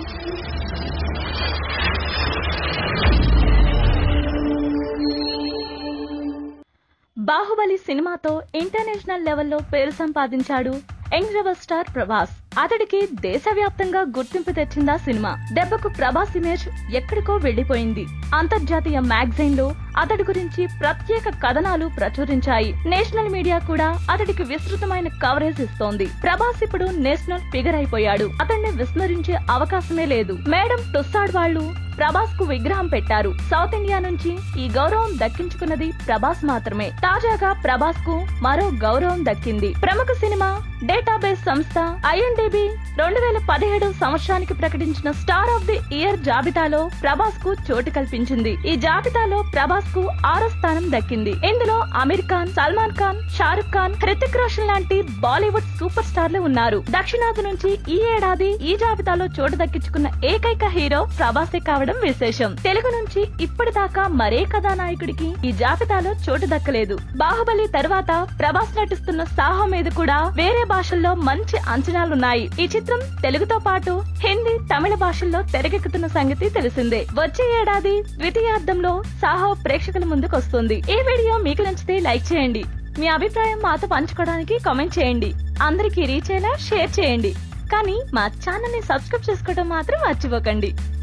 బాహుబలి సినిమాతో ఇంటర్నేషనల్ లెవెల్లో పేరు సంపాదించాడు యంగ్ రెబల్ స్టార్ ప్రభాస్ అతడికి దేశవ్యాప్తంగా గుర్తింపు తెచ్చిందా సినిమా దెబ్బకు ప్రభాస్ ఇమేజ్ ఎక్కడికో వెళ్లిపోయింది అంతర్జాతీయ మ్యాగజైన్లు అతడి గురించి ప్రత్యేక కథనాలు ప్రచురించాయి నేషనల్ మీడియా కూడా అతడికి విస్తృతమైన కవరేజ్ ఇస్తోంది ప్రభాస్ ఇప్పుడు నేషనల్ ఫిగర్ అయిపోయాడు అతన్ని విస్మరించే అవకాశమే లేదు మేడం టుస్సాడ్ వాళ్ళు ప్రభాస్ కు విగ్రహం పెట్టారు సౌత్ ఇండియా నుంచి ఈ గౌరవం దక్కించుకున్నది ప్రభాస్ మాత్రమే తాజాగా ప్రభాస్ కు మరో గౌరవం దక్కింది ప్రముఖ సినిమా డేటాబేస్ సంస్థ ఐఎన్డిబి రెండు వేల పదిహేడు సంవత్సరానికి ప్రకటించిన స్టార్ ఆఫ్ ది ఇయర్ జాబితాలో ప్రభాస్ కు చోటు కల్పించింది ఈ జాబితాలో ప్రభాస్ కు ఆరో స్థానం దక్కింది ఇందులో అమీర్ ఖాన్ సల్మాన్ ఖాన్ షారుఖ్ ఖాన్ హృతిక్ రోషన్ లాంటి బాలీవుడ్ సూపర్ స్టార్లు ఉన్నారు దక్షిణాది నుంచి ఈ ఏడాది ఈ జాబితాలో చోటు దక్కించుకున్న ఏకైక హీరో ప్రభాసే కావడం విశేషం తెలుగు నుంచి ఇప్పటిదాకా మరే కథానాయకుడికి ఈ జాబితాలో చోటు దక్కలేదు బాహుబలి తర్వాత ప్రభాస్ నటిస్తున్న సాహో మీద కూడా వేరే భాషల్లో మంచి అంచనాలున్నాయి ఈ చిత్రం తెలుగుతో పాటు హిందీ తమిళ భాషల్లో తెరకెక్కుతున్న సంగతి తెలిసిందే వచ్చే ఏడాది ద్వితీయార్థంలో సాహో ప్రేక్షకుల ముందుకు వస్తుంది ఈ వీడియో మీకు నచ్చితే లైక్ చేయండి మీ అభిప్రాయం మాతో పంచుకోవడానికి కామెంట్ చేయండి అందరికీ రీచ్ అయ్యేలా షేర్ చేయండి కానీ మా ఛానల్ ని సబ్స్క్రైబ్ చేసుకోవడం మాత్రం మర్చిపోకండి